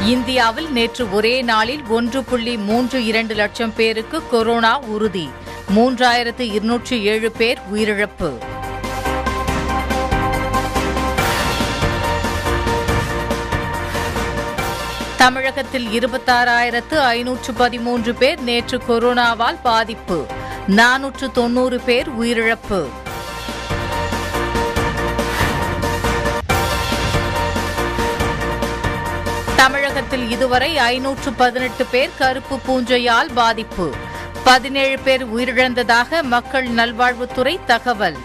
இந்தியாவில் நேற்று ஒரே நாளில் ஒன்று புள்ளி மூன்று இரண்டு லட்சம் பேருக்கு கொரோனா உறுதி மூன்றாயிரத்து இருநூற்று ஏழு பேர் உயிரிழப்பு தமிழகத்தில் இருபத்தாறாயிரத்து ஐநூற்று பதிமூன்று பேர் நேற்று கொரோனாவால் பாதிப்பு நானூற்று தொன்னூறு பேர் உயிரிழப்பு தமிழகத்தில் இதுவரை ஐநூற்று பதினெட்டு பேர் கருப்பு பூஞ்சையால் பாதிப்பு பதினேழு பேர் உயிரிழந்ததாக மக்கள் நல்வாழ்வுத்துறை தகவல்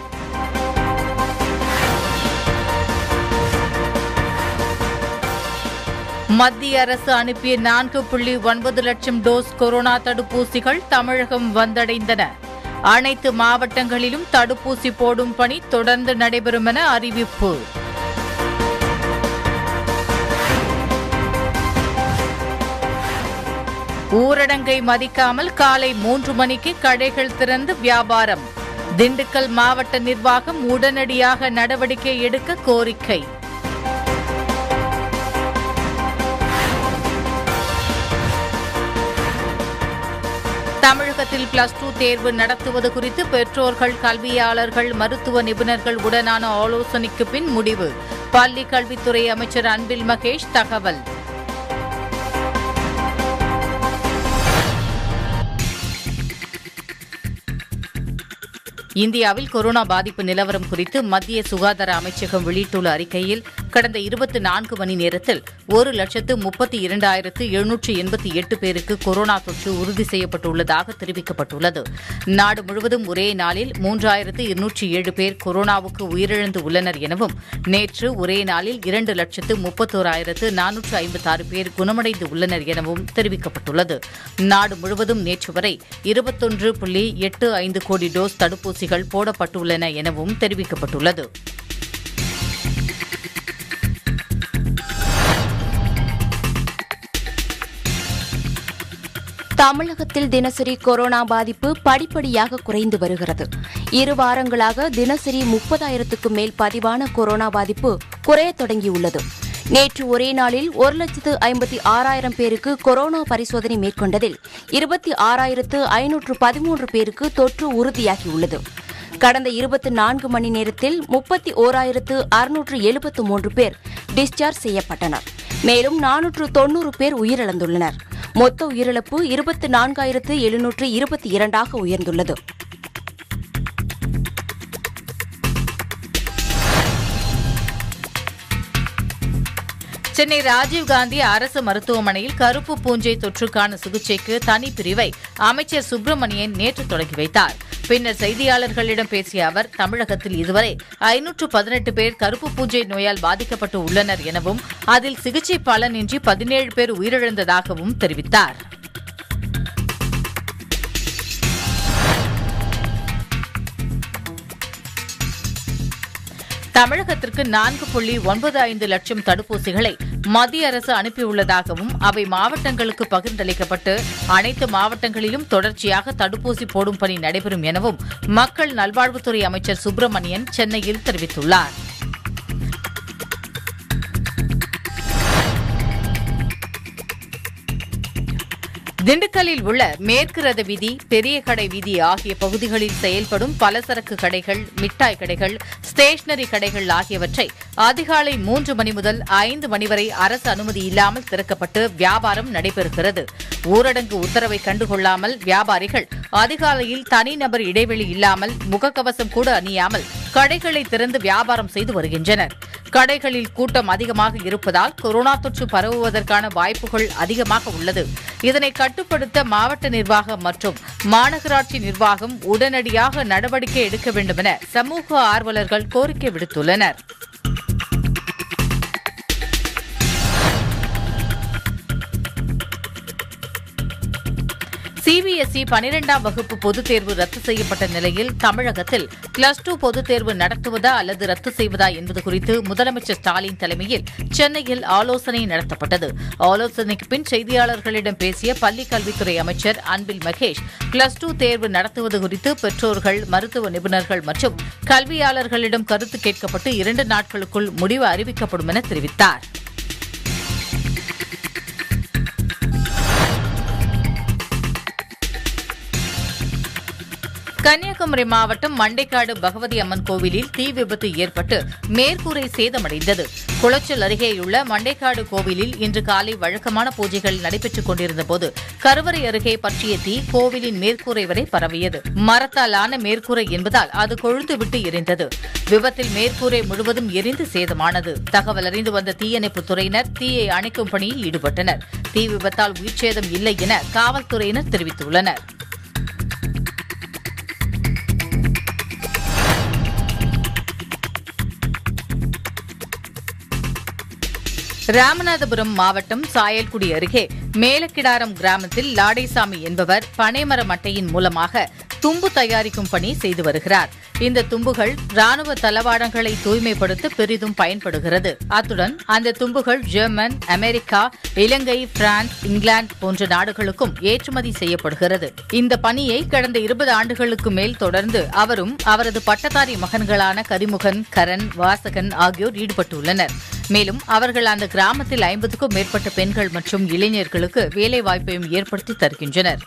மத்திய அரசு அனுப்பிய நான்கு புள்ளி ஒன்பது லட்சம் டோஸ் கொரோனா தடுப்பூசிகள் தமிழகம் வந்தடைந்தன அனைத்து மாவட்டங்களிலும் தடுப்பூசி போடும் பணி தொடர்ந்து நடைபெறும் என அறிவிப்பு ஊரடங்கை மதிக்காமல் காலை மூன்று மணிக்கு கடைகள் திறந்து வியாபாரம் திண்டுக்கல் மாவட்ட நிர்வாகம் உடனடியாக நடவடிக்கை எடுக்க கோரிக்கை தமிழகத்தில் பிளஸ் டூ தேர்வு நடத்துவது குறித்து பெற்றோர்கள் கல்வியாளர்கள் மருத்துவ நிபுணர்கள் உடனான ஆலோசனைக்கு பின் முடிவு பள்ளி கல்வித்துறை அமைச்சர் அன்பில் மகேஷ் தகவல் இந்தியாவில் கொரோனா பாதிப்பு நிலவரம் குறித்து மத்திய சுகாதார அமைச்சகம் வெளியிட்டுள்ள அறிக்கையில் கடந்த இருபத்தி நான்கு மணி நேரத்தில் ஒரு லட்சத்து முப்பத்தி இரண்டாயிரத்து எழுநூற்று எண்பத்தி எட்டு பேருக்கு கொரோனா தொற்று உறுதி செய்யப்பட்டுள்ளதாக தெரிவிக்கப்பட்டுள்ளது நாடு முழுவதும் ஒரே நாளில் மூன்றாயிரத்து இருநூற்றி ஏழு பேர் கொரோனாவுக்கு உயிரிழந்து உள்ளனர் எனவும் நேற்று ஒரே நாளில் இரண்டு லட்சத்து முப்பத்தோராயிரத்து நானூற்று ஐம்பத்தாறு பேர் குணமடைந்து உள்ளனர் எனவும் தெரிவிக்கப்பட்டுள்ளது நாடு முழுவதும் நேற்று வரை இருபத்தொன்று புள்ளி எட்டு ஐந்து கோடி டோஸ் தடுப்பூசிகள் போடப்பட்டுள்ளன எனவும் தெரிவிக்கப்பட்டுள்ளது தமிழகத்தில் தினசரி கொரோனா பாதிப்பு படிப்படியாக குறைந்து வருகிறது இரு வாரங்களாக தினசரி முப்பதாயிரத்துக்கும் மேல் பதிவான கொரோனா பாதிப்பு குறையத் தொடங்கியுள்ளது நேற்று ஒரே நாளில் ஒரு லட்சத்து ஐம்பத்தி ஆறாயிரம் பேருக்கு கொரோனா பரிசோதனை மேற்கொண்டதில் இருபத்தி ஆறாயிரத்து ஐநூற்று பதிமூன்று பேருக்கு தொற்று உறுதியாகியுள்ளது கடந்த இருபத்தி நான்கு மணி நேரத்தில் முப்பத்தி ஓராயிரத்து அறுநூற்று எழுபத்து மூன்று பேர் டிஸ்சார்ஜ் செய்யப்பட்டனர் மேலும் நானூற்று தொன்னூறு பேர் உயிரிழந்துள்ளனர் மொத்த உயிரிழப்பு இருபத்தி நான்காயிரத்து எழுநூற்று இருபத்தி இரண்டாக உயர்ந்துள்ளது சென்னை ராஜீவ்காந்தி அரசு மருத்துவமனையில் கருப்பு பூஞ்சை தொற்றுக்கான சிகிச்சைக்கு தனி பிரிவை அமைச்சர் சுப்பிரமணியன் நேற்று தொடங்கி வைத்தார் பின்னர் செய்தியாளர்களிடம் பேசிய அவர் தமிழகத்தில் இதுவரை ஐநூற்று பதினெட்டு பேர் கருப்பு பூஞ்சை நோயால் பாதிக்கப்பட்டு உள்ளனர் எனவும் அதில் சிகிச்சை பலனின்றி பதினேழு பேர் உயிரிழந்ததாகவும் தெரிவித்தார் தமிழகத்திற்கு நான்கு புள்ளி ஒன்பது ஐந்து லட்சம் தடுப்பூசிகளை மத்திய அரசு அனுப்பியுள்ளதாகவும் அவை மாவட்டங்களுக்கு பகிர்ந்தளிக்கப்பட்டு அனைத்து மாவட்டங்களிலும் தொடர்ச்சியாக தடுப்பூசி போடும் பணி நடைபெறும் எனவும் மக்கள் நல்வாழ்வுத்துறை அமைச்சர் சுப்பிரமணியன் சென்னையில் தெரிவித்துள்ளார் திண்டுக்கல்லில் உள்ள மேற்கு ரத வீதி பெரிய கடை வீதி ஆகிய பகுதிகளில் செயல்படும் பலசரக்கு கடைகள் மிட்டாய் கடைகள் ஸ்டேஷனரி கடைகள் ஆகியவற்றை அதிகாலை மூன்று மணி முதல் ஐந்து மணி வரை அரசு அனுமதி இல்லாமல் திறக்கப்பட்டு வியாபாரம் நடைபெறுகிறது ஊரடங்கு உத்தரவை கண்டுகொள்ளாமல் வியாபாரிகள் அதிகாலையில் தனிநபர் இடைவெளி இல்லாமல் முகக்கவசம் கூட அணியாமல் கடைகளை திறந்து வியாபாரம் செய்து வருகின்றனர் கடைகளில் கூட்டம் அதிகமாக இருப்பதால் கொரோனா தொற்று பரவுவதற்கான வாய்ப்புகள் அதிகமாக உள்ளது இதனை கட்டுப்படுத்த மாவட்ட நிர்வாகம் மற்றும் மாநகராட்சி நிர்வாகம் உடனடியாக நடவடிக்கை எடுக்க வேண்டும் என சமூக ஆர்வலர்கள் கோரிக்கை விடுத்துள்ளனர் சிபிஎஸ்இ பனிரெண்டாம் வகுப்பு பொதுத் தேர்வு ரத்து செய்யப்பட்ட நிலையில் தமிழகத்தில் பிளஸ் டூ பொதுத் தேர்வு நடத்துவதா அல்லது ரத்து செய்வதா என்பது குறித்து முதலமைச்சர் ஸ்டாலின் தலைமையில் சென்னையில் ஆலோசனை நடத்தப்பட்டது ஆலோசனைக்கு பின் செய்தியாளர்களிடம் பேசிய பள்ளிக் கல்வித்துறை அமைச்சர் அன்பில் மகேஷ் பிளஸ் டூ தேர்வு நடத்துவது குறித்து பெற்றோர்கள் மருத்துவ நிபுணர்கள் மற்றும் கல்வியாளர்களிடம் கருத்து கேட்கப்பட்டு இரண்டு நாட்களுக்குள் முடிவு அறிவிக்கப்படும் என தெரிவித்தார் கன்னியாகுமரி மாவட்டம் மண்டைக்காடு பகவதி அம்மன் கோவிலில் தீ விபத்து ஏற்பட்டு மேற்கூரை சேதமடைந்தது குளச்சல் அருகேயுள்ள மண்டைக்காடு கோவிலில் இன்று காலை வழக்கமான பூஜைகள் நடைபெற்றுக் கொண்டிருந்தபோது கருவறை அருகே பற்றிய தீ கோவிலின் மேற்கூரை வரை பரவியது மரத்தால் ஆன மேற்கூரை என்பதால் அது கொழுந்துவிட்டு எரிந்தது விபத்தில் மேற்கூரை முழுவதும் எரிந்து சேதமானது தகவல் அறிந்து வந்த தீயணைப்புத் துறையினர் தீயை அணைக்கும் பணியில் ஈடுபட்டனர் தீ விபத்தால் உயிர்ச்சேதம் இல்லை என காவல்துறையினர் தெரிவித்துள்ளனர் ராமநாதபுரம் மாவட்டம் சாயல்குடி அருகே மேலக்கிடாரம் கிராமத்தில் லாடைசாமி என்பவர் பனைமர மட்டையின் மூலமாக தும்பு தயாரிக்கும் பணி செய்து வருகிறார் இந்த தும்புகள் ராணுவ தளவாடங்களை தூய்மைப்படுத்த பெரிதும் பயன்படுகிறது அத்துடன் அந்த தும்புகள் German America Ilangai France England போன்ற நாடுகளுக்கும் ஏற்றுமதி செய்யப்படுகிறது இந்த பணியை கடந்த இருபது ஆண்டுகளுக்கு மேல் தொடர்ந்து அவரும் அவரது பட்டதாரி மகன்களான கரிமுகன் கரண் வாசகன் ஆகியோர் ஈடுபட்டுள்ளனர் மேலும் அவர்கள் அந்த கிராமத்தில் ஐம்பதுக்கும் மேற்பட்ட பெண்கள் மற்றும் இளைஞர்களுக்கு வேலைவாய்ப்பையும் ஏற்படுத்தி தருகின்றனர்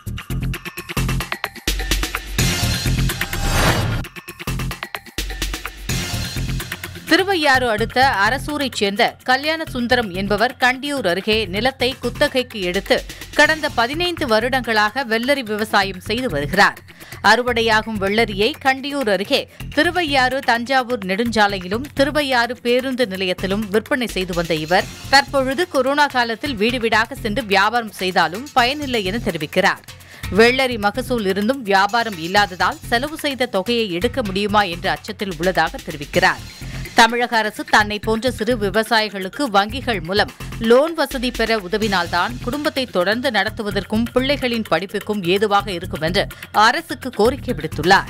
திருவையாறு அடுத்த அரசூரைச் சேர்ந்த கல்யாண சுந்தரம் என்பவர் கண்டியூர் அருகே நிலத்தை குத்தகைக்கு எடுத்து கடந்த பதினைந்து வருடங்களாக வெள்ளரி விவசாயம் செய்து வருகிறார் அறுவடையாகும் வெள்ளரியை கண்டியூர் அருகே திருவையாறு தஞ்சாவூர் நெடுஞ்சாலையிலும் திருவையாறு பேருந்து நிலையத்திலும் விற்பனை செய்து வந்த இவர் தற்பொழுது கொரோனா காலத்தில் வீடு வீடாக சென்று வியாபாரம் செய்தாலும் பயனில்லை என தெரிவிக்கிறார் வெள்ளரி மகசூல் இருந்தும் வியாபாரம் இல்லாததால் செலவு செய்த தொகையை எடுக்க முடியுமா என்ற அச்சத்தில் உள்ளதாக தெரிவிக்கிறார் தமிழக அரசு தன்னை போன்ற சிறு விவசாயிகளுக்கு வங்கிகள் மூலம் லோன் வசதி பெற உதவினால்தான் குடும்பத்தை தொடர்ந்து நடத்துவதற்கும் பிள்ளைகளின் படிப்புக்கும் ஏதுவாக இருக்கும் என்று அரசுக்கு கோரிக்கை விடுத்துள்ளார்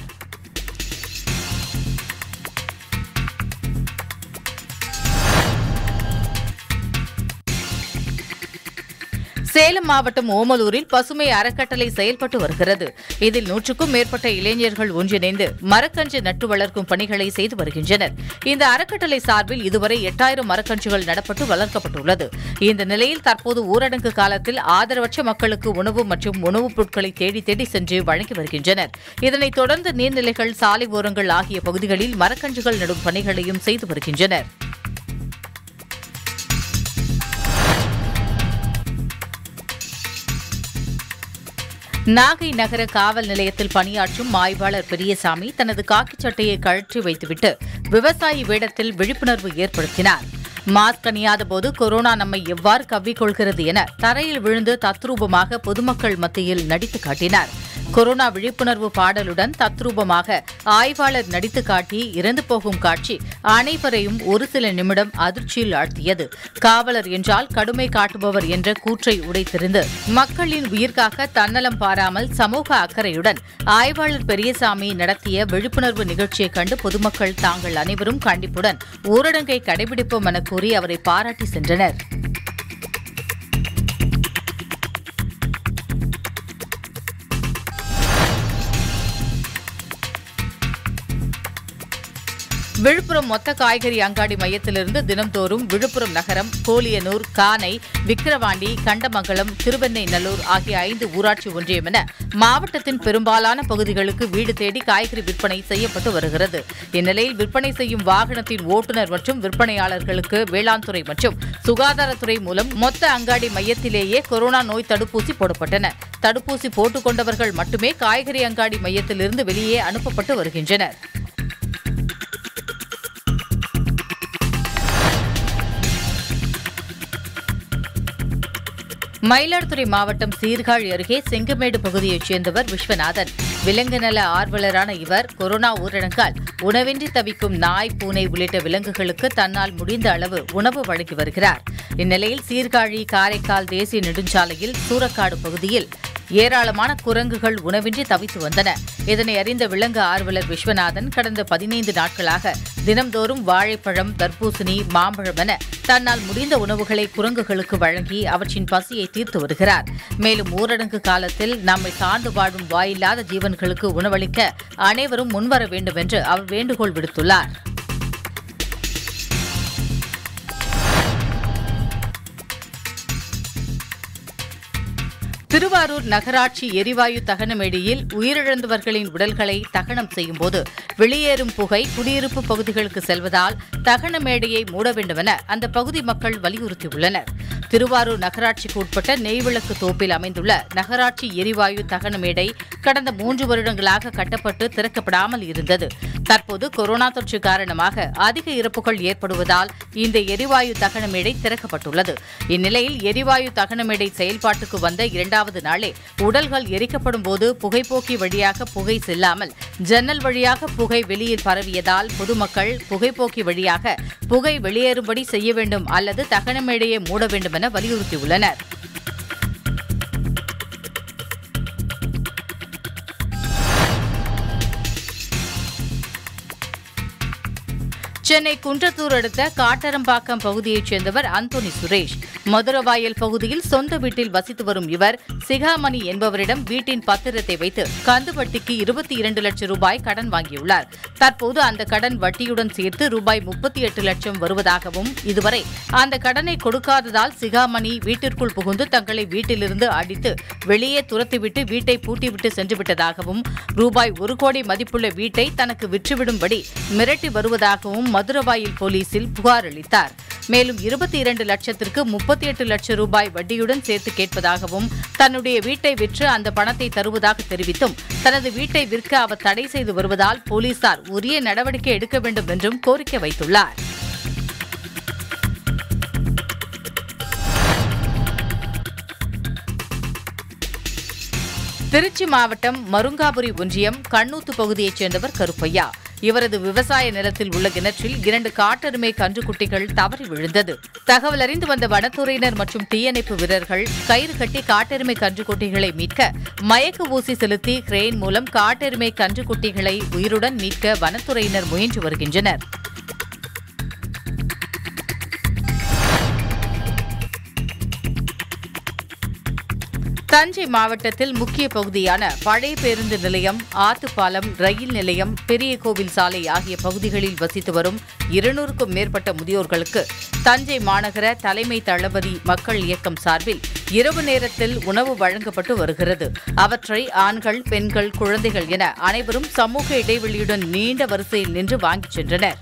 சேலம் மாவட்டம் ஓமலூரில் பசுமை அறக்கட்டளை செயல்பட்டு வருகிறது இதில் நூற்றுக்கும் மேற்பட்ட இளைஞர்கள் ஒன்றிணைந்து மரக்கன்று நட்டு வளர்க்கும் பணிகளை செய்து வருகின்றனர் இந்த அறக்கட்டளை சார்பில் இதுவரை எட்டாயிரம் மரக்கன்றுகள் நடப்பட்டு வளர்க்கப்பட்டுள்ளது இந்த நிலையில் தற்போது ஊரடங்கு காலத்தில் ஆதரவற்ற மக்களுக்கு உணவு மற்றும் உணவுப் பொருட்களை தேடி தேடி சென்று வழங்கி வருகின்றனர் இதனைத் தொடர்ந்து நீர்நிலைகள் சாலை ஓரங்கள் ஆகிய பகுதிகளில் மரக்கன்றுகள் நடும் பணிகளையும் செய்து வருகின்றனர் நாகை நகர காவல் நிலையத்தில் பணியாற்றும் ஆய்வாளர் பெரியசாமி தனது காக்கிச் சட்டையை கழற்றி வைத்துவிட்டு விவசாயி வேடத்தில் விழிப்புணர்வு ஏற்படுத்தினார் மாஸ்க் அணியாத போது கொரோனா நம்மை எவ்வாறு கவ்விக்கொள்கிறது என தரையில் விழுந்து தத்ரூபமாக பொதுமக்கள் மத்தியில் நடித்து காட்டினார் கொரோனா விழிப்புணர்வு பாடலுடன் தத்ரூபமாக ஆய்வாளர் நடித்து காட்டி இறந்து போகும் காட்சி அனைவரையும் ஒரு சில நிமிடம் அதிர்ச்சியில் ஆழ்த்தியது காவலர் என்றால் கடுமை காட்டுபவர் என்ற கூற்றை உடைத்திருந்து மக்களின் உயிர்காக்க தன்னலம் பாராமல் சமூக அக்கறையுடன் ஆய்வாளர் பெரியசாமி நடத்திய விழிப்புணர்வு நிகழ்ச்சியைக் கண்டு பொதுமக்கள் தாங்கள் அனைவரும் கண்டிப்புடன் ஊரடங்கை கடைபிடிப்போம் என கூறி அவரை பாராட்டி சென்றனர் விழுப்புரம் மொத்த காய்கறி அங்காடி மையத்திலிருந்து தினம்தோறும் விழுப்புரம் நகரம் கோலியனூர் கானை விக்கிரவாண்டி கண்டமங்கலம் திருவெண்ணைநல்லூர் ஆகிய ஐந்து ஊராட்சி ஒன்றியம் என மாவட்டத்தின் பெரும்பாலான பகுதிகளுக்கு வீடு தேடி காய்கறி விற்பனை செய்யப்பட்டு வருகிறது இந்நிலையில் விற்பனை செய்யும் வாகனத்தின் ஓட்டுநர் மற்றும் விற்பனையாளர்களுக்கு வேளாண் துறை மற்றும் சுகாதாரத்துறை மூலம் மொத்த அங்காடி மையத்திலேயே கொரோனா நோய் தடுப்பூசி போடப்பட்டன தடுப்பூசி போட்டுக் கொண்டவர்கள் மட்டுமே காய்கறி அங்காடி மையத்திலிருந்து வெளியே அனுப்பப்பட்டு வருகின்றனர் மயிலாடுதுறை மாவட்டம் சீர்காழி அருகே செங்கமேடு பகுதியைச் சேர்ந்தவர் விஸ்வநாதன் விலங்கு நல ஆர்வலரான இவர் கொரோனா ஊரடங்கால் உணவின்றி தவிக்கும் நாய் பூனை உள்ளிட்ட விலங்குகளுக்கு தன்னால் முடிந்த அளவு உணவு வழங்கி வருகிறார் இந்நிலையில் சீர்காழி காரைக்கால் தேசிய நெடுஞ்சாலையில் சூரக்காடு பகுதியில் ஏராளமான குரங்குகள் உணவின்றி தவித்து வந்தன இதனை அறிந்த விலங்கு ஆர்வலர் விஸ்வநாதன் கடந்த பதினைந்து நாட்களாக தினம்தோறும் வாழைப்பழம் தர்பூசணி மாம்பழம் என தன்னால் முடிந்த உணவுகளை குரங்குகளுக்கு வழங்கி அவற்றின் பசியை தீர்த்து வருகிறார் மேலும் ஊரடங்கு காலத்தில் நம்மை சார்ந்து வாழும் வாயில்லாத ஜீவன்களுக்கு உணவளிக்க அனைவரும் முன்வர வேண்டும் என்று அவர் வேண்டுகோள் விடுத்துள்ளார் திருவாரூர் நகராட்சி எரிவாயு தகனமேடியில் உயிரிழந்தவர்களின் உடல்களை தகனம் செய்யும்போது வெளியேறும் புகை குடியிருப்பு பகுதிகளுக்கு செல்வதால் தகன மேடையை மூட வேண்டுமென அந்த பகுதி மக்கள் வலியுறுத்தியுள்ளனர் திருவாரூர் நகராட்சிக்கு உட்பட்ட நெய்விளக்கு தோப்பில் அமைந்துள்ள நகராட்சி எரிவாயு தகன மேடை கடந்த மூன்று வருடங்களாக கட்டப்பட்டு திறக்கப்படாமல் இருந்தது தற்போது கொரோனா தொற்று காரணமாக அதிக இறப்புகள் ஏற்படுவதால் இந்த எரிவாயு தகன மேடை திறக்கப்பட்டுள்ளது இந்நிலையில் எரிவாயு தகன மேடை செயல்பாட்டுக்கு வந்த இரண்டாவது நாளே உடல்கள் எரிக்கப்படும் போது புகைப்போக்கி வழியாக புகை செல்லாமல் ஜன்னல் வழியாக புகை வெளியில் பரவியதால் பொதுமக்கள் புகைப்போக்கி வழியாக புகை வெளியேறும்படி செய்ய வேண்டும் அல்லது தகன மேடையை மூட வேண்டும் என வலியுறுத்தியுள்ளனர் சென்னை குன்றத்தூர் அடுத்த காட்டரம்பாக்கம் பகுதியைச் சேர்ந்தவர் அந்தோனி சுரேஷ் மதுரவாயல் பகுதியில் சொந்த வீட்டில் வசித்து வரும் இவர் சிகாமணி என்பவரிடம் வீட்டின் பத்திரத்தை வைத்து கந்து வட்டிக்கு இருபத்தி இரண்டு லட்சம் ரூபாய் கடன் வாங்கியுள்ளார் தற்போது அந்த கடன் வட்டியுடன் சேர்த்து ரூபாய் முப்பத்தி எட்டு லட்சம் வருவதாகவும் இதுவரை அந்த கடனை கொடுக்காததால் சிகாமணி வீட்டிற்குள் புகுந்து தங்களை வீட்டிலிருந்து அடித்து வெளியே துரத்திவிட்டு வீட்டை பூட்டிவிட்டு சென்றுவிட்டதாகவும் ரூபாய் ஒரு கோடி மதிப்புள்ள வீட்டை தனக்கு விற்றுவிடும்படி மிரட்டி வருவதாகவும் மதுரவாயில் போலீசில் புகார் அளித்தார் மேலும் இருபத்தி இரண்டு லட்சத்திற்கு முப்பத்தி எட்டு லட்சம் ரூபாய் வட்டியுடன் சேர்த்து கேட்பதாகவும் தன்னுடைய வீட்டை விற்று அந்த பணத்தை தருவதாக தெரிவித்தும் தனது வீட்டை விற்க அவர் தடை செய்து வருவதால் போலீசார் உரிய நடவடிக்கை எடுக்க வேண்டும் என்றும் கோரிக்கை வைத்துள்ளார் திருச்சி மாவட்டம் மருங்காபுரி ஒன்றியம் கண்ணூத்து பகுதியைச் சேர்ந்தவர் கருப்பையா இவரது விவசாய நிலத்தில் உள்ள கிணற்றில் இரண்டு காட்டெருமை கன்றுக்குட்டிகள் தவறி விழுந்தது தகவல் அறிந்து வந்த வனத்துறையினர் மற்றும் தீயணைப்பு வீரர்கள் கயிறு கட்டி காட்டெருமை கன்றுக்குட்டிகளை மீட்க மயக்க ஊசி செலுத்தி கிரெயின் மூலம் காட்டெருமை கன்றுக்குட்டிகளை உயிருடன் மீட்க வனத்துறையினர் முயன்று வருகின்றனர் தஞ்சை மாவட்டத்தில் முக்கிய பகுதியான பழைய பேருந்து நிலையம் ஆத்துப்பாலம் ரயில் நிலையம் பெரிய கோவில் சாலை ஆகிய பகுதிகளில் வசித்து வரும் இருநூறுக்கும் மேற்பட்ட முதியோர்களுக்கு தஞ்சை மாநகர தலைமை தளபதி மக்கள் இயக்கம் சார்பில் இரவு நேரத்தில் உணவு வழங்கப்பட்டு வருகிறது அவற்றை ஆண்கள் பெண்கள் குழந்தைகள் என அனைவரும் சமூக இடைவெளியுடன் நீண்ட வரிசையில் நின்று வாங்கிச் சென்றனர்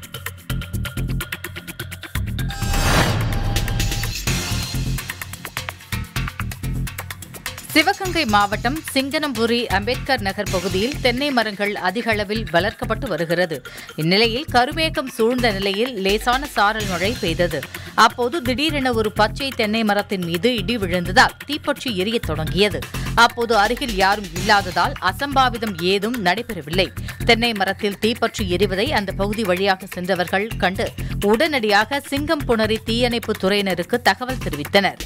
சிவகங்கை மாவட்டம் சிங்கனம்புரி அம்பேத்கர் நகர் பகுதியில் தென்னை மரங்கள் அதிக அளவில் வளர்க்கப்பட்டு வருகிறது இந்நிலையில் கருமேகம் சூழ்ந்த நிலையில் லேசான சாரல் மழை பெய்தது அப்போது திடீரென ஒரு பச்சை தென்னை மரத்தின் மீது இடி விழுந்ததால் தீப்பற்றி எரியத் தொடங்கியது அப்போது அருகில் யாரும் இல்லாததால் அசம்பாவிதம் ஏதும் நடைபெறவில்லை தென்னை மரத்தில் தீப்பற்றி எரிவதை அந்த பகுதி வழியாக சென்றவர்கள் கண்டு உடனடியாக சிங்கம் புணரி தீயணைப்பு துறையினருக்கு தகவல் தெரிவித்தனர்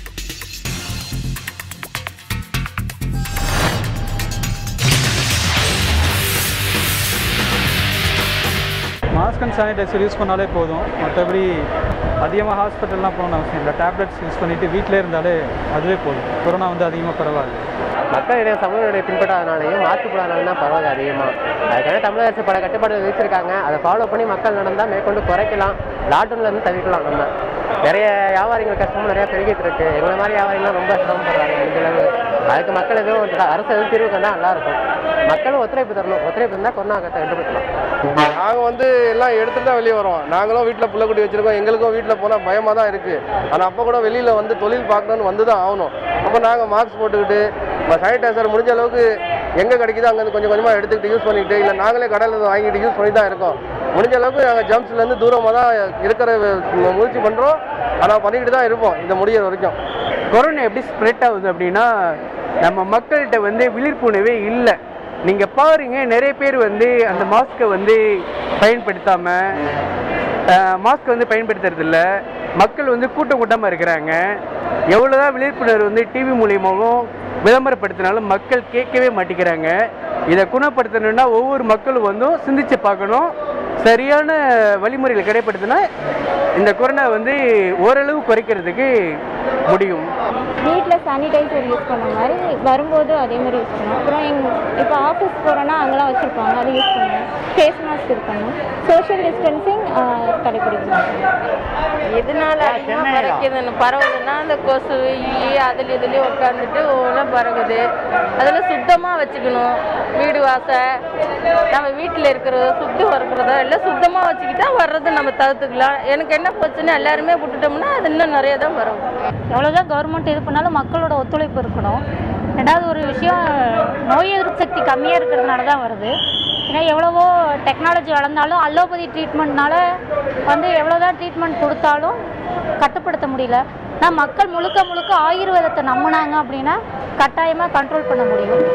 மாஸ்க் அண்ட் சானிடைசர் யூஸ் பண்ணாலே போதும் மற்றபடி அதிகமாக ஹாஸ்பிட்டல்லாம் போகணும்னு அவசியம் இல்லை டேப்லெட்ஸ் யூஸ் பண்ணிவிட்டு வீட்டிலே இருந்தாலே அதுவே போதும் கொரோனா வந்து அதிகமாக பரவாது மக்களிடையே சமூகங்களுடைய பின்பற்றாதனாலையும் மாற்று போடாதனால தான் பரவாயில்ல அதிகமாக அதுக்காக தமிழக அரசு பல கட்டுப்பாடுகள் விதிச்சிருக்காங்க அதை ஃபாலோ பண்ணி மக்கள் நடந்தால் மேற்கொண்டு குறைக்கலாம் லாக்டவுன்ல இருந்து தவிர்க்கலாம் நம்ம நிறைய வியாபாரிகள் கஷ்டமும் நிறைய பெருகிட்டு இருக்கு எங்களை மாதிரி வியாபாரிகள்லாம் ரொம்ப சிரமப்படுறாங்க முடிஞ்ச அளவு அதுக்கு மக்கள் எதுவும் ஒரு அரசு எதுவும் தீர்வு கண்டா நல்லா இருக்கும் மக்களும் ஒத்துழைப்பு தரணும் ஒத்துழைப்பு இருந்தால் கொரோனா கட்டுப்படுத்தலாம் நாங்கள் வந்து எல்லாம் எடுத்துட்டு தான் வெளியே வரோம் நாங்களும் வீட்டில் புள்ளக்குட்டி வச்சிருக்கோம் எங்களுக்கும் வீட்டில் போனால் பயமாக தான் இருக்குது ஆனால் அப்போ கூட வெளியில் வந்து தொழில் பார்க்கணும்னு வந்து தான் ஆகணும் அப்போ நாங்கள் மாஸ்க் போட்டுக்கிட்டு சானிடைசர் முடிஞ்ச அளவுக்கு எங்கே கிடைக்குதோ அங்கேருந்து கொஞ்சம் கொஞ்சமாக எடுத்துக்கிட்டு யூஸ் பண்ணிக்கிட்டு இல்லை நாங்களே கடையில் இருந்து வாங்கிட்டு யூஸ் பண்ணி தான் இருக்கோம் முடிஞ்ச அளவுக்கு நாங்கள் ஜம்ப்ஸ்லேருந்து தூரமாக தான் இருக்கிற முயற்சி பண்ணுறோம் ஆனால் பண்ணிக்கிட்டு தான் இருப்போம் இந்த முடியிற வரைக்கும் கொரோனா எப்படி ஸ்ப்ரெட் ஆகுது அப்படின்னா நம்ம மக்கள்கிட்ட வந்து விழிப்புணர்வே இல்லை நீங்கள் பாருங்க நிறைய பேர் வந்து அந்த மாஸ்க்கை வந்து பயன்படுத்தாமல் மாஸ்க் வந்து பயன்படுத்துறது இல்ல மக்கள் வந்து கூட்டம் கூட்டமாக இருக்கிறாங்க எவ்வளோதான் விழிப்புணர்வு வந்து டிவி மூலியமாகவும் விளம்பரப்படுத்தினாலும் மக்கள் கேட்கவே மாட்டேங்கிறாங்க இதை குணப்படுத்தணும்னா ஒவ்வொரு மக்களும் வந்து சிந்திச்சு பார்க்கணும் சரியான வழிமுறைகளை கடைப்படுத்தினா இந்த கொரோனா வந்து ஓரளவு குறைக்கிறதுக்கு முடியும் வீட்டில் சானிடைசர் யூஸ் பண்ண மாதிரி வரும்போது அதே மாதிரி யூஸ் பண்ணணும் அப்புறம் எங் இப்போ ஆஃபீஸ் போகிறோன்னா அங்கெல்லாம் வச்சுருப்பாங்க அதை யூஸ் பண்ணணும் ஃபேஸ் மாஸ்க் இருக்கணும் சோஷியல் டிஸ்டன்சிங் கடைபிடிக்கணும் எதனால அதிகமாக பறக்குதுன்னு பரவுதுன்னா அந்த கொசு ஈ அதில் இதுலேயும் உட்காந்துட்டு ஒவ்வொன்றா பறகுது அதில் சுத்தமாக வச்சுக்கணும் வீடு வாசை நம்ம வீட்டில் இருக்கிறதோ சுத்தம் இருக்கிறதோ எல்லாம் சுத்தமாக வச்சுக்கிட்டா வர்றது நம்ம தவிர்த்துக்கலாம் எனக்கு என்ன பிரச்சனை எல்லாருமே விட்டுட்டோம்னா அது இன்னும் நிறைய தான் வரும் எவ்வளோதான் கவர்மெண்ட் இது பண்ணாலும் மக்களோட ஒத்துழைப்பு இருக்கணும் ரெண்டாவது ஒரு விஷயம் நோய் எதிர்ப்பு சக்தி கம்மியாக இருக்கிறதுனால தான் வருது ஏன்னா எவ்வளவோ டெக்னாலஜி வளர்ந்தாலும் அலோபதி ட்ரீட்மெண்ட்னால வந்து எவ்வளோதான் ட்ரீட்மெண்ட் கொடுத்தாலும் கட்டுப்படுத்த முடியல ஆனால் மக்கள் முழுக்க முழுக்க ஆயுர்வேதத்தை நம்பினாங்க அப்படின்னா கட்டாயமாக கண்ட்ரோல் பண்ண முடியும்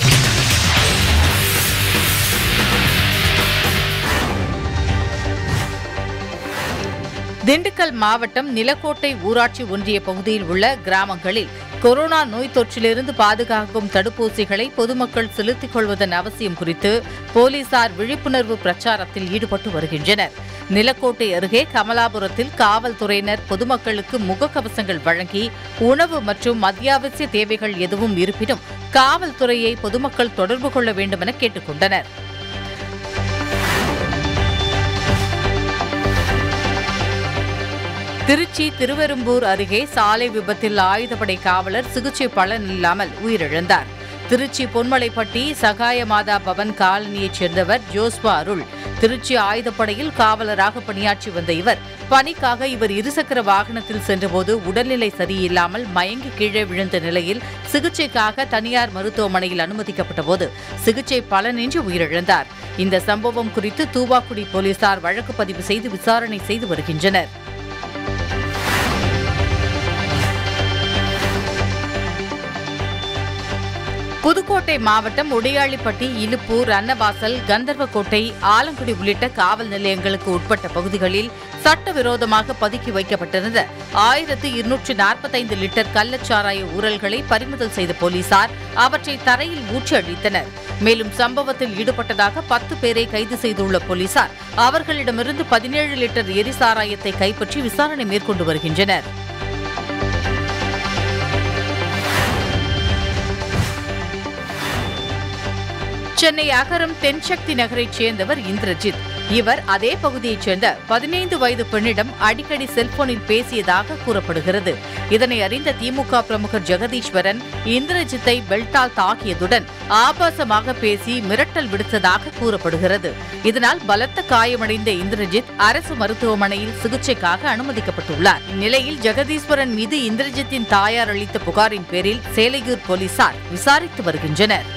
திண்டுக்கல் மாவட்டம் நிலக்கோட்டை ஊராட்சி ஒன்றிய பகுதியில் உள்ள கிராமங்களில் கொரோனா நோய் தொற்றிலிருந்து பாதுகாக்கும் தடுப்பூசிகளை பொதுமக்கள் செலுத்திக் கொள்வதன் அவசியம் குறித்து போலீசார் விழிப்புணர்வு பிரச்சாரத்தில் ஈடுபட்டு வருகின்றனர் நிலக்கோட்டை அருகே கமலாபுரத்தில் காவல்துறையினர் பொதுமக்களுக்கு முகக்கவசங்கள் வழங்கி உணவு மற்றும் அத்தியாவசிய தேவைகள் எதுவும் இருப்பினும் காவல்துறையை பொதுமக்கள் தொடர்பு கொள்ள வேண்டுமென கேட்டுக் கொண்டனர் திருச்சி திருவெரும்பூர் அருகே சாலை விபத்தில் ஆயுதப்படை காவலர் சிகிச்சை பலனில்லாமல் உயிரிழந்தார் திருச்சி பொன்மலைப்பட்டி சகாயமாதா பவன் காலனியைச் சேர்ந்தவர் ஜோஸ்வா அருள் திருச்சி ஆயுதப்படையில் காவலராக பணியாற்றி வந்த இவர் பணிக்காக இவர் இருசக்கர வாகனத்தில் சென்றபோது உடல்நிலை சரியில்லாமல் மயங்கி கீழே விழுந்த நிலையில் சிகிச்சைக்காக தனியார் மருத்துவமனையில் அனுமதிக்கப்பட்ட போது சிகிச்சை பலனின்றி உயிரிழந்தார் இந்த சம்பவம் குறித்து தூவாக்குடி போலீசார் வழக்கு பதிவு செய்து விசாரணை செய்து வருகின்றனர் புதுக்கோட்டை மாவட்டம் உடையாளிப்பட்டி இலுப்பூர் அன்னவாசல் கந்தர்வக்கோட்டை ஆலங்குடி உள்ளிட்ட காவல் நிலையங்களுக்கு உட்பட்ட பகுதிகளில் சட்டவிரோதமாக பதுக்கி வைக்கப்பட்டிருந்த ஆயிரத்து இருநூற்று நாற்பத்தைந்து லிட்டர் கள்ளச்சாராய ஊரல்களை பறிமுதல் செய்த போலீசார் அவற்றை தரையில் ஊற்றி அழித்தனர் மேலும் சம்பவத்தில் ஈடுபட்டதாக பத்து பேரை கைது செய்துள்ள போலீசார் அவர்களிடமிருந்து பதினேழு லிட்டர் எரிசாராயத்தை கைப்பற்றி விசாரணை மேற்கொண்டு வருகின்றனர் சென்னை அகரம் தென்சக்தி நகரைச் சேர்ந்தவர் இந்திரஜித் இவர் அதே பகுதியைச் சேர்ந்த பதினைந்து வயது பெண்ணிடம் அடிக்கடி செல்போனில் பேசியதாக கூறப்படுகிறது இதனை அறிந்த திமுக பிரமுகர் ஜெகதீஸ்வரன் இந்திரஜித்தை பெல்ட்டால் தாக்கியதுடன் ஆபாசமாக பேசி மிரட்டல் விடுத்ததாக கூறப்படுகிறது இதனால் பலத்த காயமடைந்த இந்திரஜித் அரசு மருத்துவமனையில் சிகிச்சைக்காக அனுமதிக்கப்பட்டுள்ளார் இந்நிலையில் ஜெகதீஸ்வரன் மீது இந்திரஜித்தின் தாயார் அளித்த புகாரின் பேரில் சேலையூர் போலீசார் விசாரித்து வருகின்றனர்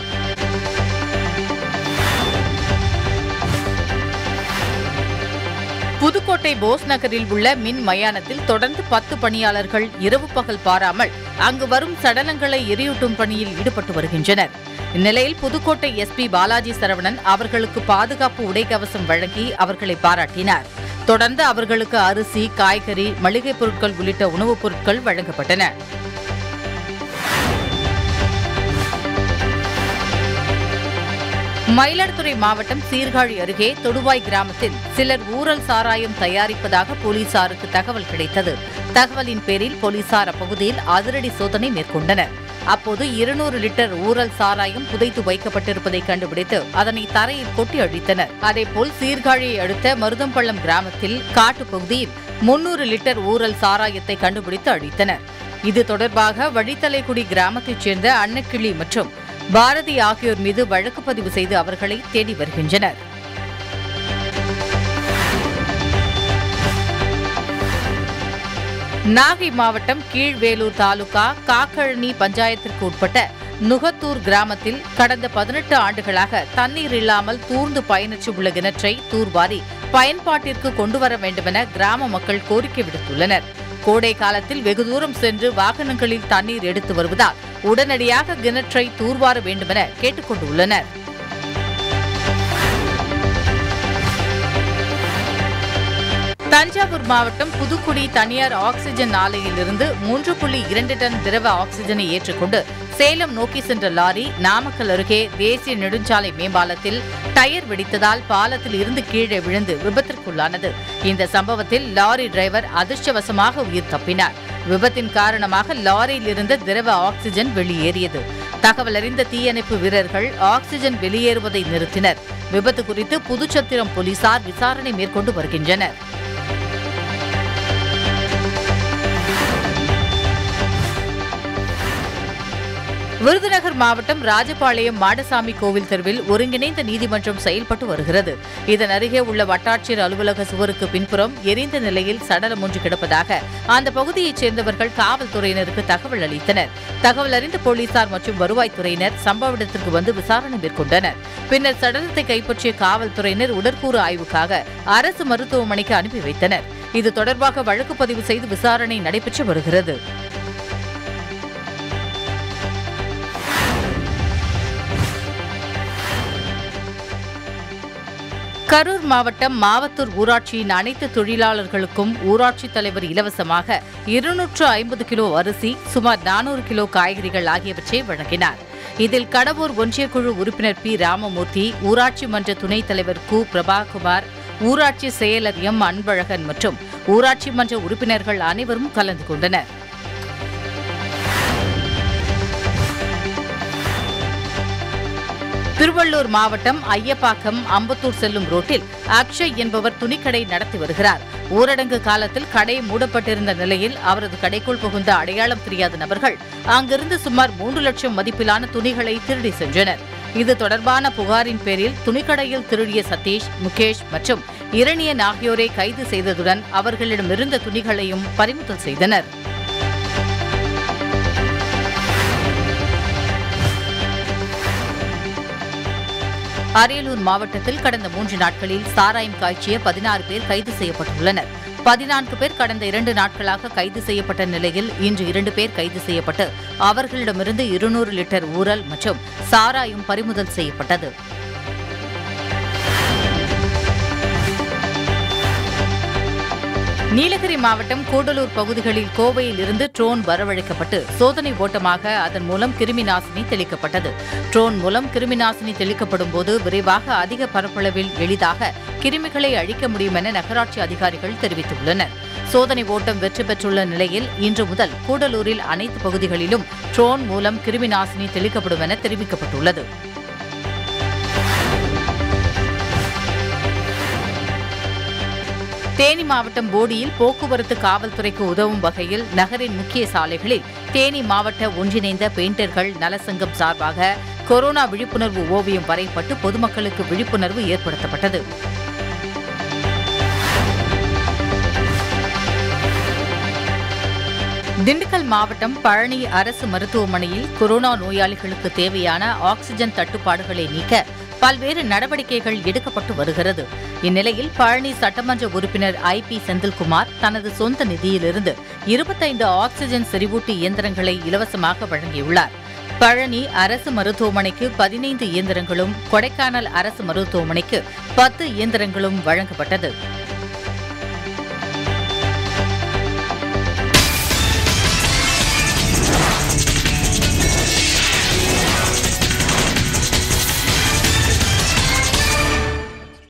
புதுக்கோட்டை போஸ் நகரில் உள்ள மின் மயானத்தில் தொடர்ந்து பத்து பணியாளர்கள் இரவு பகல் பாராமல் அங்கு வரும் சடலங்களை எரியூட்டும் பணியில் ஈடுபட்டு வருகின்றனர் இந்நிலையில் புதுக்கோட்டை எஸ்பி பாலாஜி சரவணன் அவர்களுக்கு பாதுகாப்பு உடைக்கவசம் வழங்கி அவர்களை பாராட்டினார் தொடர்ந்து அவர்களுக்கு அரிசி காய்கறி மளிகைப் பொருட்கள் உள்ளிட்ட உணவுப் பொருட்கள் வழங்கப்பட்டன மயிலாடுதுறை மாவட்டம் சீர்காழி அருகே தொடுவாய் கிராமத்தில் சிலர் ஊரல் சாராயம் தயாரிப்பதாக போலீசாருக்கு தகவல் கிடைத்தது தகவலின் பேரில் போலீசார் அப்பகுதியில் அதிரடி சோதனை மேற்கொண்டனர் அப்போது இருநூறு லிட்டர் ஊரல் சாராயம் புதைத்து வைக்கப்பட்டிருப்பதை கண்டுபிடித்து அதனை தரையில் கொட்டி அழித்தனர் அதேபோல் சீர்காழியை அடுத்த மருதம்பள்ளம் கிராமத்தில் காட்டுப் பகுதியில் முன்னூறு லிட்டர் ஊரல் சாராயத்தை கண்டுபிடித்து அழித்தனர் இது தொடர்பாக வழித்தலைக்குடி கிராமத்தைச் சேர்ந்த அன்னக்கிளி மற்றும் பாரதி ஆகியோர் மீது வழக்கு பதிவு செய்து அவர்களை தேடி வருகின்றனர் நாகை மாவட்டம் கீழ்வேலூர் தாலுகா காக்கழனி பஞ்சாயத்திற்கு உட்பட்ட நுகத்தூர் கிராமத்தில் கடந்த பதினெட்டு ஆண்டுகளாக தண்ணீர் இல்லாமல் தூர்ந்து பயணிச்சு உள்ள கிணற்றை தூர்வாரி பயன்பாட்டிற்கு கொண்டுவர வேண்டுமென கிராம மக்கள் கோரிக்கை விடுத்துள்ளனர் கோடை காலத்தில் வெகு தூரம் சென்று வாகனங்களில் தண்ணீர் எடுத்து வருவதால் உடனடியாக கிணற்றை தூர்வார வேண்டுமென கேட்டுக் கொண்டுள்ளனர் தஞ்சாவூர் மாவட்டம் புதுக்குடி தனியார் ஆக்ஸிஜன் ஆலையிலிருந்து மூன்று புள்ளி இரண்டு டன் திரவ ஆக்ஸிஜனை ஏற்றுக்கொண்டு சேலம் நோக்கி சென்ற லாரி நாமக்கல் அருகே தேசிய நெடுஞ்சாலை மேம்பாலத்தில் டயர் வெடித்ததால் பாலத்தில் இருந்து கீழே விழுந்து விபத்திற்குள்ளானது இந்த சம்பவத்தில் லாரி டிரைவர் அதிர்ஷ்டவசமாக உயிர் தப்பினார் விபத்தின் காரணமாக லாரியில் இருந்த திரவ ஆக்சிஜன் வெளியேறியது தகவல் அறிந்த தீயணைப்பு வீரர்கள் ஆக்சிஜன் வெளியேறுவதை நிறுத்தினர் விபத்து குறித்து புதுச்சத்திரம் போலீசார் விசாரணை மேற்கொண்டு வருகின்றனர் விருதுநகர் மாவட்டம் ராஜபாளையம் மாடசாமி கோவில் தெருவில் ஒருங்கிணைந்த நீதிமன்றம் செயல்பட்டு வருகிறது இதன் அருகே உள்ள வட்டாட்சியர் அலுவலக சுவருக்கு பின்புறம் எரிந்த நிலையில் சடலம் ஒன்று கிடப்பதாக அந்த பகுதியைச் சேர்ந்தவர்கள் காவல்துறையினருக்கு தகவல் அளித்தனர் தகவல் அறிந்த போலீசார் மற்றும் வருவாய்த்துறையினர் சம்பவ இடத்திற்கு வந்து விசாரணை மேற்கொண்டனர் பின்னர் சடலத்தை கைப்பற்றிய காவல்துறையினர் உடற்கூறு ஆய்வுக்காக அரசு மருத்துவமனைக்கு அனுப்பி வைத்தனர் இது தொடர்பாக வழக்கு பதிவு செய்து விசாரணை நடைபெற்று வருகிறது கரூர் மாவட்டம் மாவத்தூர் ஊராட்சியின் அனைத்து தொழிலாளர்களுக்கும் ஊராட்சித் தலைவர் இலவசமாக இருநூற்று ஐம்பது கிலோ அரிசி சுமார் நானூறு கிலோ காய்கறிகள் ஆகியவற்றை வழங்கினார் இதில் கடவூர் ஒன்றியக்குழு உறுப்பினர் பி ராமமூர்த்தி ஊராட்சி மன்ற துணைத் தலைவர் கு பிரபாகுமார் ஊராட்சி செயலர் எம் அன்பழகன் மற்றும் ஊராட்சி மன்ற உறுப்பினர்கள் அனைவரும் கலந்து கொண்டனர் திருவள்ளூர் மாவட்டம் ஐயப்பாக்கம் அம்பத்தூர் செல்லும் ரோட்டில் அக்ஷய் என்பவர் துணிக்கடை நடத்தி வருகிறார் ஊரடங்கு காலத்தில் கடை மூடப்பட்டிருந்த நிலையில் அவரது கடைக்குள் புகுந்த அடையாளம் தெரியாத நபர்கள் அங்கிருந்து சுமார் மூன்று லட்சம் மதிப்பிலான துணிகளை திருடி சென்றனர் இது தொடர்பான புகாரின் பேரில் துணிக்கடையில் திருடிய சதீஷ் முகேஷ் மற்றும் இரணியன் ஆகியோரை கைது செய்ததுடன் அவர்களிடமிருந்த துணிகளையும் பறிமுதல் செய்தனர் அரியலூர் மாவட்டத்தில் கடந்த மூன்று நாட்களில் சாராயம் காய்ச்சிய பதினாறு பேர் கைது செய்யப்பட்டுள்ளனர் பதினான்கு பேர் கடந்த இரண்டு நாட்களாக கைது செய்யப்பட்ட நிலையில் இன்று இரண்டு பேர் கைது செய்யப்பட்டு அவர்களிடமிருந்து இருநூறு லிட்டர் ஊரல் மற்றும் சாராயம் பறிமுதல் செய்யப்பட்டது நீலகிரி மாவட்டம் கூடலூர் பகுதிகளில் கோவையில் இருந்து ட்ரோன் வரவழைக்கப்பட்டு சோதனை ஓட்டமாக அதன் மூலம் கிருமி நாசினி தெளிக்கப்பட்டது ட்ரோன் மூலம் கிருமி நாசினி தெளிக்கப்படும் போது விரைவாக அதிக பரப்பளவில் எளிதாக கிருமிகளை அழிக்க முடியும் என நகராட்சி அதிகாரிகள் தெரிவித்துள்ளனர் சோதனை ஓட்டம் வெற்றி பெற்றுள்ள நிலையில் இன்று முதல் கூடலூரில் அனைத்து பகுதிகளிலும் ட்ரோன் மூலம் கிருமி நாசினி தெளிக்கப்படும் என தெரிவிக்கப்பட்டுள்ளது தேனி மாவட்டம் போடியில் போக்குவரத்து காவல்துறைக்கு உதவும் வகையில் நகரின் முக்கிய சாலைகளில் தேனி மாவட்ட ஒன்றிணைந்த பெயிண்டர்கள் நலசங்கம் சார்பாக கொரோனா விழிப்புணர்வு ஓவியம் வரையப்பட்டு பொதுமக்களுக்கு விழிப்புணர்வு ஏற்படுத்தப்பட்டது திண்டுக்கல் மாவட்டம் பழனி அரசு மருத்துவமனையில் கொரோனா நோயாளிகளுக்கு தேவையான ஆக்ஸிஜன் தட்டுப்பாடுகளை நீக்க பல்வேறு நடவடிக்கைகள் எடுக்கப்பட்டு வருகிறது இந்நிலையில் பழனி சட்டமன்ற உறுப்பினர் ஐ பி செந்தில்குமார் தனது சொந்த நிதியிலிருந்து இருபத்தைந்து ஆக்ஸிஜன் செறிவூட்டி இயந்திரங்களை இலவசமாக வழங்கியுள்ளார் பழனி அரசு மருத்துவமனைக்கு பதினைந்து இயந்திரங்களும் கொடைக்கானல் அரசு மருத்துவமனைக்கு பத்து இயந்திரங்களும் வழங்கப்பட்டது